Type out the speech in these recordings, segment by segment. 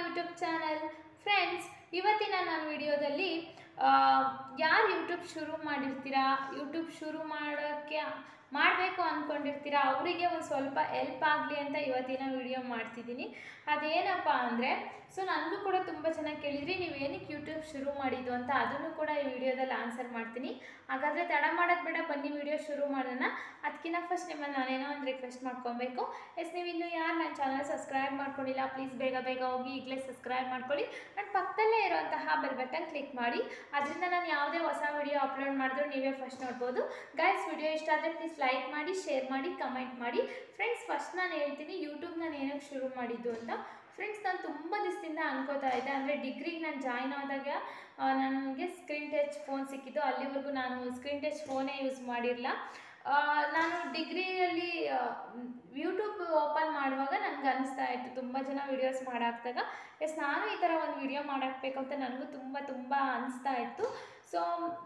YouTube channel friends ಇವತ್ತಿನ ನನ್ನ ವಿಡಿಯೋದಲ್ಲಿ ಯಾರು ಯೂಟ್ಯೂಬ್ ಶುರು ಮಾಡಿರ್ತೀರಾ ಯೂಟ್ಯೂಬ್ ಶುರು ಮಾಡೋಕ್ಕೆ ಮಾಡಬೇಕು ಅಂದ್ಕೊಂಡಿರ್ತೀರಾ ಅವರಿಗೆ ಒಂದು ಸ್ವಲ್ಪ ಎಲ್ಪ್ ಆಗಲಿ ಅಂತ ಇವತ್ತಿನ ವಿಡಿಯೋ ಮಾಡ್ತಿದ್ದೀನಿ ಅದೇನಪ್ಪ ಅಂದರೆ ಸೊ ನನಗೂ ಕೂಡ ತುಂಬ ಚೆನ್ನಾಗಿ ಕೇಳಿದ್ರಿ ನೀವು ಏನಕ್ಕೆ ಯೂಟ್ಯೂಬ್ ಶುರು ಮಾಡಿದ್ದು ಅಂತ ಅದನ್ನು ಕೂಡ ಈ ವಿಡಿಯೋದಲ್ಲಿ ಆನ್ಸರ್ ಮಾಡ್ತೀನಿ ಹಾಗಾದರೆ ತಡ ಮಾಡೋದು ಬೇಡ ಬನ್ನಿ ವಿಡಿಯೋ ಶುರು ಮಾಡೋಣ ಅದಕ್ಕಿಂತ ಫಸ್ಟ್ ನಿಮ್ಮನ್ನು ನಾನೇನೋ ಒಂದು ರಿಕ್ವೆಸ್ಟ್ ಮಾಡ್ಕೊಬೇಕು ಎಸ್ ನೀವು ಇನ್ನೂ ಯಾರು ನನ್ನ ಚಾನಲ್ ಸಬ್ಸ್ಕ್ರೈಬ್ ಮಾಡ್ಕೊಂಡಿಲ್ಲ ಪ್ಲೀಸ್ ಬೇಗ ಬೇಗ ಹೋಗಿ ಈಗಲೇ ಸಬ್ಸ್ಕ್ರೈಬ್ ಮಾಡ್ಕೊಳ್ಳಿ ನನ್ನ ಪಕ್ಕದಲ್ಲೇ ಇರುವಂತಹ ಬೆಲ್ ಬಟನ್ ಕ್ಲಿಕ್ ಮಾಡಿ ಅದರಿಂದ ನಾನು ಯಾವುದೇ ಹೊಸ ವಿಡಿಯೋ ಅಪ್ಲೋಡ್ ಮಾಡಿದ್ರು ನೀವೇ ಫಸ್ಟ್ ನೋಡ್ಬೋದು ಗೈಸ್ ವಿಡಿಯೋ ಇಷ್ಟ ಆದರೆ ಪ್ಲೀಸ್ ಲೈಕ್ ಮಾಡಿ ಶೇರ್ ಮಾಡಿ ಕಮೆಂಟ್ ಮಾಡಿ ಫ್ರೆಂಡ್ಸ್ ಫಸ್ಟ್ ನಾನು ಹೇಳ್ತೀನಿ ಯೂಟ್ಯೂಬ್ ನಾನು ಏನಕ್ಕೆ ಶುರು ಮಾಡಿದ್ದು ಅಂತ ಫ್ರೆಂಡ್ಸ್ ನಾನು ತುಂಬ ದಿವಸದಿಂದ ಅನ್ಕೋತಾ ಇದ್ದೆ ಅಂದರೆ ಡಿಗ್ರಿಗೆ ನಾನು ಜಾಯ್ನ್ ಆದಾಗ ನನಗೆ ಸ್ಕ್ರೀನ್ ಟಚ್ ಫೋನ್ ಸಿಕ್ಕಿದ್ದು ಅಲ್ಲಿವರೆಗೂ ನಾನು ಸ್ಕ್ರೀನ್ ಟಚ್ ಫೋನೇ ಯೂಸ್ ಮಾಡಿರಲಿಲ್ಲ ನಾನು ಡಿಗ್ರಿಯಲ್ಲಿ ಯೂಟ್ಯೂಬ್ ಓಪನ್ ಮಾಡುವಾಗ ನನಗೆ ಅನಿಸ್ತಾ ಇತ್ತು ತುಂಬ ಜನ ವೀಡಿಯೋಸ್ ಮಾಡಾಕ್ದಾಗ ಎಸ್ ನಾನು ಈ ಥರ ಒಂದು ವಿಡಿಯೋ ಮಾಡಾಕಬೇಕು ಅಂತ ನನಗೂ ತುಂಬ ತುಂಬ ಅನಿಸ್ತಾ ಇತ್ತು ಸೊ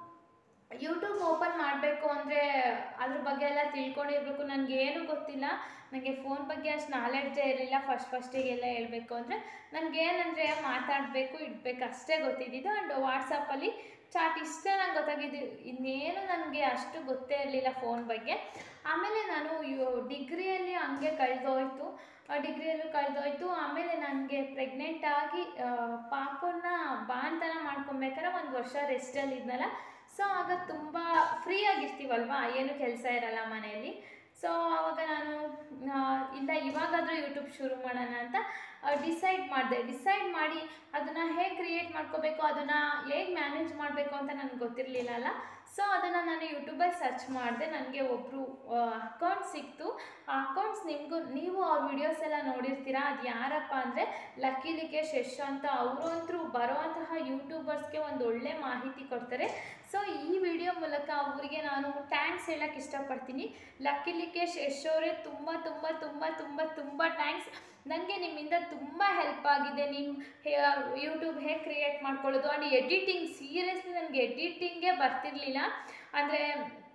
ಯೂಟ್ಯೂಬ್ ಓಪನ್ ಮಾಡಬೇಕು ಅಂದರೆ ಅದ್ರ ಬಗ್ಗೆ ಎಲ್ಲ ತಿಳ್ಕೊಂಡಿರ್ಬೇಕು ನನಗೆ ಏನೂ ಗೊತ್ತಿಲ್ಲ ನನಗೆ ಫೋನ್ ಬಗ್ಗೆ ಅಷ್ಟು ನಾಲೆಡ್ಜೇ ಇರಲಿಲ್ಲ ಫಸ್ಟ್ ಫಸ್ಟಿಗೆಲ್ಲ ಹೇಳಬೇಕು ಅಂದರೆ ನನಗೇನಂದರೆ ಮಾತಾಡಬೇಕು ಇಡಬೇಕು ಅಷ್ಟೇ ಗೊತ್ತಿದ್ದಿದ್ದು ಆ್ಯಂಡ್ ವಾಟ್ಸಪ್ಪಲ್ಲಿ ಚಾಟ್ ಇಷ್ಟೇ ನಂಗೆ ಗೊತ್ತಾಗಿದ್ದು ಇನ್ನೇನು ನನಗೆ ಅಷ್ಟು ಗೊತ್ತೇ ಇರಲಿಲ್ಲ ಫೋನ್ ಬಗ್ಗೆ ಆಮೇಲೆ ನಾನು ಯು ಡಿಗ್ರಿಯಲ್ಲಿ ಹಂಗೆ ಕಳೆದೋಯ್ತು ಡಿಗ್ರಿಯಲ್ಲೂ ಕಳೆದೋಯ್ತು ಆಮೇಲೆ ನನಗೆ ಪ್ರೆಗ್ನೆಂಟ್ ಆಗಿ ಪಾಪನ್ನ ಬಾಣ್ತನ ಮಾಡ್ಕೊಬೇಕಾದ್ರೆ ಒಂದು ವರ್ಷ ರೆಸ್ಟಲ್ಲಿ ಇದ್ನಲ್ಲ ಸೊ ಆಗ ತುಂಬ ಫ್ರೀ ಆಗಿರ್ತೀವಲ್ವಾ ಏನು ಕೆಲಸ ಇರಲ್ಲ ಮನೆಯಲ್ಲಿ ಸೊ ಆವಾಗ ನಾನು ಇಲ್ಲ ಇವಾಗಾದರೂ ಯೂಟ್ಯೂಬ್ ಶುರು ಮಾಡೋಣ ಅಂತ ಡಿಸೈಡ್ ಮಾಡಿದೆ ಡಿಸೈಡ್ ಮಾಡಿ ಅದನ್ನು ಹೇಗೆ ಕ್ರಿಯೇಟ್ ಮಾಡ್ಕೋಬೇಕು ಅದನ್ನು ಹೇಗೆ ಮ್ಯಾನೇಜ್ ಮಾಡಬೇಕು ಅಂತ ನನಗೆ ಗೊತ್ತಿರಲಿಲ್ಲಲ್ಲ ಸೊ ಅದನ್ನು ನಾನು ಯೂಟ್ಯೂಬಲ್ಲಿ ಸರ್ಚ್ ಮಾಡಿದೆ ನನಗೆ ಒಬ್ಬರು ಅಕೌಂಟ್ ಸಿಕ್ತು ಆ ಅಕೌಂಟ್ಸ್ ನಿಮಗೂ ನೀವು ಅವ್ರ ವಿಡಿಯೋಸ್ ಎಲ್ಲ ನೋಡಿರ್ತೀರಾ ಅದು ಯಾರಪ್ಪ ಅಂದರೆ ಲಕ್ಕಿ ಲಿಕೇಶ್ ಯಶ್ ಅಂತ ಅವರಂತರೂ ಬರೋವಂತಹ ಯೂಟ್ಯೂಬರ್ಸ್ಗೆ ಒಂದು ಒಳ್ಳೆ ಮಾಹಿತಿ ಕೊಡ್ತಾರೆ ಸೊ ಈ ವಿಡಿಯೋ ಮೂಲಕ ಅವರಿಗೆ ನಾನು ಥ್ಯಾಂಕ್ಸ್ ಹೇಳಕ್ಕೆ ಇಷ್ಟಪಡ್ತೀನಿ ಲಕ್ಕಿ ಲಿಕೇಶ್ ಯಶ್ ಅವರೇ ತುಂಬ ತುಂಬ ತುಂಬ ತುಂಬ ತುಂಬ ಥ್ಯಾಂಕ್ಸ್ ನನಗೆ ನಿಮ್ಮಿಂದ ತುಂಬ ಹೆಲ್ಪ್ ಆಗಿದೆ ನಿಮ್ಮ ಯೂಟ್ಯೂಬ್ ಹೇಗೆ ಕ್ರಿಯೇಟ್ ಮಾಡ್ಕೊಳ್ಳೋದು ಆ್ಯಂಡ್ ಎಡಿಟಿಂಗ್ ಸೀರಿಯಸ್ಲಿ ನನಗೆ ಎಡಿಟಿಂಗೇ ಬರ್ತಿರ್ಲಿಲ್ಲ ಅಂದರೆ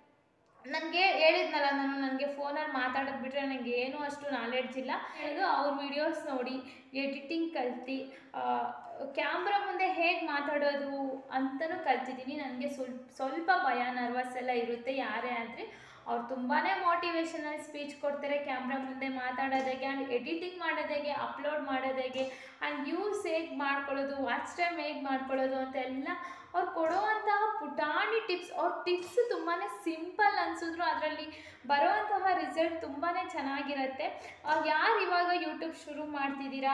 ನನಗೆ ಹೇಳಿದ್ನಲ್ಲ ನಾನು ನನಗೆ ಫೋನಲ್ಲಿ ಮಾತಾಡೋದು ಬಿಟ್ಟರೆ ನನಗೆ ಏನೂ ಅಷ್ಟು ನಾಲೆಡ್ಜ್ ಇಲ್ಲ ಹೇಳೋದು ಅವ್ರ ವಿಡಿಯೋಸ್ ನೋಡಿ ಎಡಿಟಿಂಗ್ ಕಲ್ತು ಕ್ಯಾಮ್ರಾ ಮುಂದೆ ಹೇಗೆ ಮಾತಾಡೋದು ಅಂತಲೂ ಕಲ್ತಿದ್ದೀನಿ ನನಗೆ ಸ್ವಲ್ಪ ಸ್ವಲ್ಪ ಭಯ ನರ್ವಸ್ ಎಲ್ಲ ಇರುತ್ತೆ ಯಾರೇ ಆದರೆ ಅವ್ರು ತುಂಬಾ ಮೋಟಿವೇಶನಲ್ ಸ್ಪೀಚ್ ಕೊಡ್ತಾರೆ ಕ್ಯಾಮ್ರಾ ಮುಂದೆ ಮಾತಾಡೋದಾಗೆ ಆ್ಯಂಡ್ ಎಡಿಟಿಂಗ್ ಮಾಡೋದಾಗೆ ಅಪ್ಲೋಡ್ ಮಾಡೋದಾಗೆ ಆ್ಯಂಡ್ ಯೂಸ್ ಹೇಗೆ ಮಾಡ್ಕೊಳ್ಳೋದು ವಾಚ್ ಟೈಮ್ ಹೇಗೆ ಮಾಡ್ಕೊಳ್ಳೋದು ಅಂತೆಲ್ಲ ಅವ್ರು ಕೊಡುವಂತಹ ಪುಟಾಣಿ ಟಿಪ್ಸ್ ಅವ್ರ ಟಿಪ್ಸ್ ತುಂಬಾ ಸಿಂಪಲ್ ಅನಿಸಿದ್ರು ಅದರಲ್ಲಿ ಬರುವಂತಹ ರಿಸಲ್ಟ್ ತುಂಬಾ ಚೆನ್ನಾಗಿರುತ್ತೆ ಯಾರು ಇವಾಗ ಯೂಟ್ಯೂಬ್ ಶುರು ಮಾಡ್ತಿದ್ದೀರಾ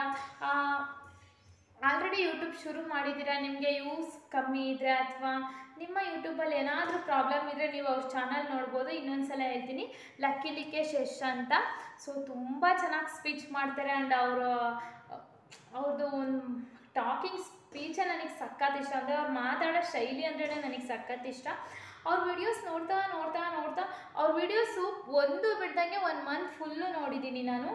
ಆಲ್ರೆಡಿ ಯೂಟ್ಯೂಬ್ ಶುರು ಮಾಡಿದ್ದೀರಾ ನಿಮಗೆ ಯೂಸ್ ಕಮ್ಮಿ ಇದ್ದರೆ ಅಥವಾ ನಿಮ್ಮ ಯೂಟ್ಯೂಬಲ್ಲಿ ಏನಾದರೂ ಪ್ರಾಬ್ಲಮ್ ಇದ್ದರೆ ನೀವು ಅವ್ರ ಚಾನಲ್ ನೋಡ್ಬೋದು ಇನ್ನೊಂದು ಸಲ ಹೇಳ್ತೀನಿ ಲಕ್ಕಿ ಲಿಕೇಶ್ ಯಶ್ ಅಂತ ಸೊ ತುಂಬ ಚೆನ್ನಾಗಿ ಸ್ಪೀಚ್ ಮಾಡ್ತಾರೆ ಆ್ಯಂಡ್ ಅವರು ಅವ್ರದ್ದು ಒಂದು ಟಾಕಿಂಗ್ ಸ್ಪೀಚೇ ನನಗೆ ಸಖತ್ ಇಷ್ಟ ಅಂದರೆ ಅವ್ರು ಮಾತಾಡೋ ಶೈಲಿ ಅಂದ್ರೇ ನನಗೆ ಸಖತ್ ಇಷ್ಟ ಅವ್ರ ವಿಡಿಯೋಸ್ ನೋಡ್ತಾ ನೋಡ್ತಾ ನೋಡ್ತಾ ಅವ್ರ ವಿಡಿಯೋಸು ಒಂದು ಬಿಡ್ದಂಗೆ ಒಂದು ಮಂತ್ ಫುಲ್ಲು ನೋಡಿದ್ದೀನಿ ನಾನು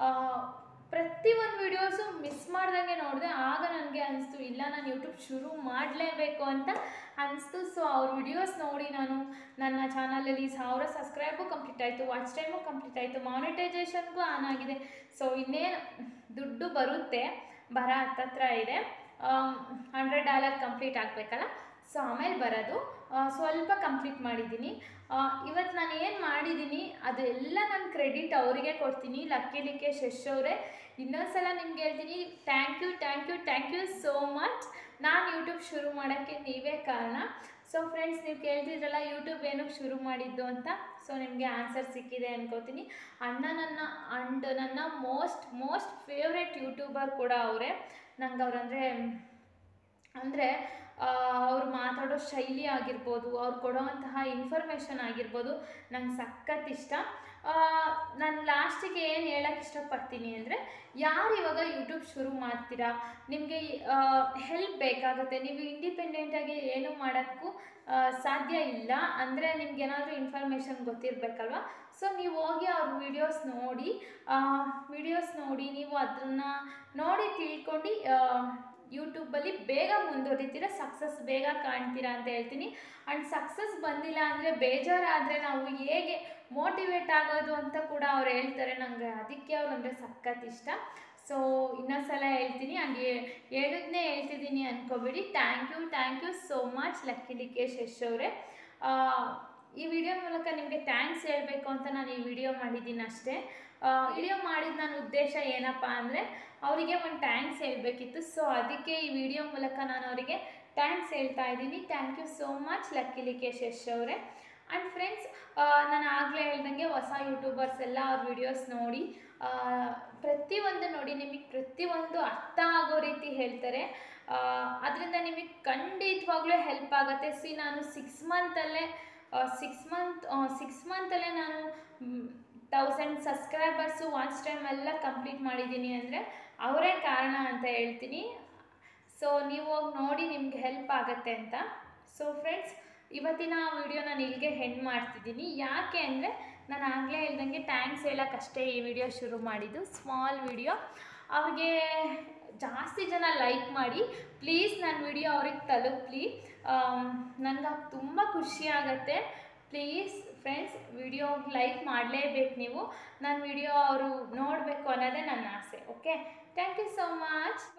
ಪ್ರತಿ ಒಂದು ವೀಡಿಯೋಸು ಮಿಸ್ ಮಾಡ್ದಂಗೆ ನೋಡಿದೆ ಆಗ ನನಗೆ ಅನಿಸ್ತು ಇಲ್ಲ ನಾನು ಯೂಟ್ಯೂಬ್ ಶುರು ಮಾಡಲೇಬೇಕು ಅಂತ ಅನಿಸ್ತು ಸೊ ಅವ್ರ ವಿಡಿಯೋಸ್ ನೋಡಿ ನಾನು ನನ್ನ ಚಾನಲಲ್ಲಿ ಸಾವಿರ ಸಬ್ಸ್ಕ್ರೈಬು ಕಂಪ್ಲೀಟ್ ಆಯಿತು ವಾಚ್ ಟೈಮು ಕಂಪ್ಲೀಟ್ ಆಯಿತು ಮಾನಿಟೈಸೇಷನ್ಗೂ ಆನ್ ಆಗಿದೆ ಸೊ ಇನ್ನೇನು ದುಡ್ಡು ಬರುತ್ತೆ ಬರ ಹತ್ತತ್ರ ಇದೆ ಹಂಡ್ರೆಡ್ ಡಾಲರ್ ಕಂಪ್ಲೀಟ್ ಆಗಬೇಕಲ್ಲ ಸೊ ಆಮೇಲೆ ಬರೋದು ಸ್ವಲ್ಪ ಕಂಪ್ಲೀಟ್ ಮಾಡಿದ್ದೀನಿ ಇವತ್ತು ನಾನು ಏನು ಮಾಡಿದ್ದೀನಿ ಅದೆಲ್ಲ ನನ್ನ ಕ್ರೆಡಿಟ್ ಅವರಿಗೆ ಕೊಡ್ತೀನಿ ಲಕ್ಕಿ ಲಿಕೇಶ್ ಯಶ್ ಅವರೇ ಇನ್ನೊಂದು ಸಲ ನಿಮ್ಗೆ ಹೇಳ್ತೀನಿ thank you thank you thank you so much ನಾನು ಯೂಟ್ಯೂಬ್ ಶುರು ಮಾಡೋಕ್ಕೆ ನೀವೇ ಕಾರಣ ಸೊ ಫ್ರೆಂಡ್ಸ್ ನೀವು ಕೇಳ್ತಿದ್ರಲ್ಲ ಯೂಟ್ಯೂಬ್ ಏನಕ್ಕೆ ಶುರು ಮಾಡಿದ್ದು ಅಂತ ಸೊ ನಿಮಗೆ ಆನ್ಸರ್ ಸಿಕ್ಕಿದೆ ಅನ್ಕೋತೀನಿ ಅಣ್ಣ ನನ್ನ ಅಂಡ್ ನನ್ನ ಮೋಸ್ಟ್ ಮೋಸ್ಟ್ ಫೇವ್ರೆಟ್ ಯೂಟ್ಯೂಬರ್ ಕೂಡ ಅವರೇ ನಂಗೆ ಅವ್ರಂದರೆ ಅಂದರೆ ಅವ್ರು ಮಾತಾಡೋ ಶೈಲಿ ಆಗಿರ್ಬೋದು ಅವ್ರು ಕೊಡೋವಂತಹ ಇನ್ಫಾರ್ಮೇಷನ್ ಆಗಿರ್ಬೋದು ನಂಗೆ ಸಖತ್ ಇಷ್ಟ ನಾನು ಲಾಸ್ಟಿಗೆ ಏನು ಹೇಳೋಕ್ಕೆ ಇಷ್ಟಪಡ್ತೀನಿ ಅಂದರೆ ಯಾರು ಇವಾಗ ಯೂಟ್ಯೂಬ್ ಶುರು ಮಾಡ್ತೀರಾ ನಿಮಗೆ ಹೆಲ್ಪ್ ಬೇಕಾಗುತ್ತೆ ನೀವು ಇಂಡಿಪೆಂಡೆಂಟಾಗಿ ಏನು ಮಾಡೋಕ್ಕೂ ಸಾಧ್ಯ ಇಲ್ಲ ಅಂದರೆ ನಿಮ್ಗೆ ಏನಾದರೂ ಇನ್ಫಾರ್ಮೇಷನ್ ಗೊತ್ತಿರಬೇಕಲ್ವ ಸೊ ನೀವು ಹೋಗಿ ಅವ್ರ ವಿಡಿಯೋಸ್ ನೋಡಿ ವಿಡಿಯೋಸ್ ನೋಡಿ ನೀವು ಅದನ್ನು ನೋಡಿ ತಿಳ್ಕೊಂಡು ಯೂಟ್ಯೂಬಲ್ಲಿ ಬೇಗ ಮುಂದುವರಿತೀರ ಸಕ್ಸಸ್ ಬೇಗ ಕಾಣ್ತೀರಾ ಅಂತ ಹೇಳ್ತೀನಿ ಆ್ಯಂಡ್ ಸಕ್ಸಸ್ ಬಂದಿಲ್ಲ ಅಂದರೆ ಬೇಜಾರಾದರೆ ನಾವು ಹೇಗೆ ಮೋಟಿವೇಟ್ ಆಗೋದು ಅಂತ ಕೂಡ ಅವ್ರು ಹೇಳ್ತಾರೆ ನನಗೆ ಅದಕ್ಕೆ ಅವ್ರು ಅಂದರೆ ಸಖತ್ ಇಷ್ಟ ಸೊ ಇನ್ನೊಂದ್ಸಲ ಹೇಳ್ತೀನಿ ಹಂಗೆ ಹೇಳಿದ್ನೇ ಹೇಳ್ತಿದ್ದೀನಿ ಅನ್ಕೋಬೇಡಿ thank you thank you so much Lucky Likesh Yash ಅವರೇ ಈ ವಿಡಿಯೋ ಮೂಲಕ ನಿಮಗೆ ಥ್ಯಾಂಕ್ಸ್ ಹೇಳಬೇಕು ಅಂತ ನಾನು ಈ ವಿಡಿಯೋ ಮಾಡಿದ್ದೀನಿ ಅಷ್ಟೇ ವಿಡಿಯೋ ಮಾಡಿದ ನನ್ನ ಉದ್ದೇಶ ಏನಪ್ಪ ಅಂದರೆ ಅವರಿಗೆ ಒಂದು ಥ್ಯಾಂಕ್ಸ್ ಹೇಳಬೇಕಿತ್ತು ಸೊ ಅದಕ್ಕೆ ಈ ವಿಡಿಯೋ ಮೂಲಕ ನಾನು ಅವರಿಗೆ ಥ್ಯಾಂಕ್ಸ್ ಹೇಳ್ತಾ ಇದ್ದೀನಿ thank you so much Lucky Likesh Yash ಅವರೇ ಆ್ಯಂಡ್ ಫ್ರೆಂಡ್ಸ್ ನಾನು ಆಗಲೇ ಹೇಳ್ದಂಗೆ ಹೊಸ ಯೂಟ್ಯೂಬರ್ಸ್ ಎಲ್ಲ ಅವ್ರ ವಿಡಿಯೋಸ್ ನೋಡಿ ಆ, ಪ್ರತಿಯೊಂದು ನೋಡಿ ನಿಮಗೆ ಪ್ರತಿಯೊಂದು ಅರ್ಥ ಆಗೋ ರೀತಿ ಹೇಳ್ತಾರೆ ಅದರಿಂದ ನಿಮಗೆ ಖಂಡಿತವಾಗ್ಲೂ ಹೆಲ್ಪ್ ಆಗುತ್ತೆ ಸಿ ನಾನು ಸಿಕ್ಸ್ ಮಂತಲ್ಲೇ ಸಿಕ್ಸ್ ಮಂತ್ ಸಿಕ್ಸ್ ಮಂತಲ್ಲೇ ನಾನು ತೌಸಂಡ್ ಸಬ್ಸ್ಕ್ರೈಬರ್ಸು ವಾಚ್ ಟೈಮ್ ಎಲ್ಲ ಕಂಪ್ಲೀಟ್ ಮಾಡಿದ್ದೀನಿ ಅಂದರೆ ಅವರೇ ಕಾರಣ ಅಂತ ಹೇಳ್ತೀನಿ ಸೊ ನೀವು ಹೋಗಿ ನೋಡಿ ನಿಮ್ಗೆ ಹೆಲ್ಪ್ ಆಗುತ್ತೆ ಅಂತ ಸೊ ಫ್ರೆಂಡ್ಸ್ ಇವತ್ತಿನ ವಿಡಿಯೋ ನಾನು ಇಲ್ಲಿಗೆ ಹೆಣ್ಣು ಮಾಡ್ತಿದ್ದೀನಿ ಯಾಕೆ ಅಂದರೆ ನಾನು ಆಗಲೇ ಹೇಳ್ದಂಗೆ ಥ್ಯಾಂಕ್ಸ್ ಹೇಳೋಕ್ಕಷ್ಟೇ ಈ ವಿಡಿಯೋ ಶುರು ಮಾಡಿದ್ದು ಸ್ಮಾಲ್ ವಿಡಿಯೋ ಅವ್ರಿಗೆ ಜಾಸ್ತಿ ಜನ ಲೈಕ್ ಮಾಡಿ ಪ್ಲೀಸ್ ನನ್ನ ವಿಡಿಯೋ ಅವ್ರಿಗೆ ತಲುಪಲಿ ನನಗೆ ತುಂಬ ಖುಷಿ ಆಗುತ್ತೆ ಪ್ಲೀಸ್ ಫ್ರೆಂಡ್ಸ್ ವಿಡಿಯೋ ಲೈಕ್ ಮಾಡಲೇಬೇಕು ನೀವು ನನ್ನ ವಿಡಿಯೋ ಅವರು ನೋಡಬೇಕು ಅನ್ನೋದೇ ನನ್ನ ಆಸೆ okay thank you so much